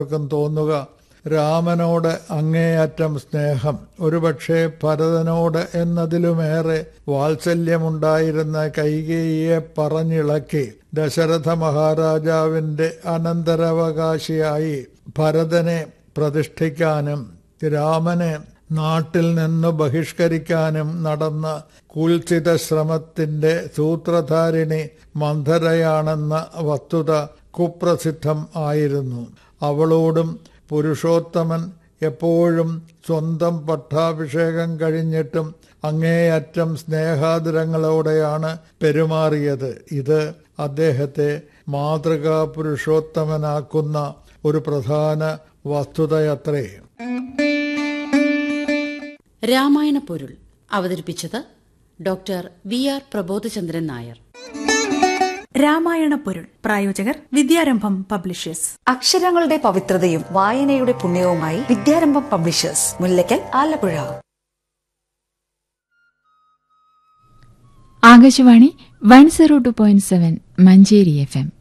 ർക്കും തോന്നുക രാമനോട് അങ്ങേയറ്റം സ്നേഹം ഒരുപക്ഷെ ഭരതനോട് എന്നതിലുമേറെ വാത്സല്യമുണ്ടായിരുന്ന കൈകേയിയെ പറഞ്ഞിളക്കി ദശരഥ മഹാരാജാവിന്റെ അനന്തരാവകാശിയായി ഭരതനെ പ്രതിഷ്ഠിക്കാനും രാമനെ നാട്ടിൽ നിന്ന് ബഹിഷ്കരിക്കാനും നടന്ന കുൽസിത ശ്രമത്തിന്റെ സൂത്രധാരിണി മന്ധരയാണെന്ന വസ്തുത കുപ്രസിദ്ധം ആയിരുന്നു അവളോടും പുരുഷോത്തമൻ എപ്പോഴും സ്വന്തം പട്ടാഭിഷേകം കഴിഞ്ഞിട്ടും അങ്ങേയറ്റം സ്നേഹാദരങ്ങളോടെയാണ് പെരുമാറിയത് ഇത് അദ്ദേഹത്തെ മാതൃകാ പുരുഷോത്തമനാക്കുന്ന ഒരു പ്രധാന വസ്തുതയത്രേ രാമായണ പൊരുൾ അവതരിപ്പിച്ചത് doctor V R Prabodhachandran Nair Ramayana പൊരുൾ പ്രായോജകർ വിദ്യാരംഭം പബ്ലിഷേഴ്സ് അക്ഷരങ്ങളുടെ പവിത്രതയും വായനയുടെ പുണ്യവുമായി Vidyarambham publishers Mullakkal Alappuzha Akashvani one zero two point seven Manjeri F M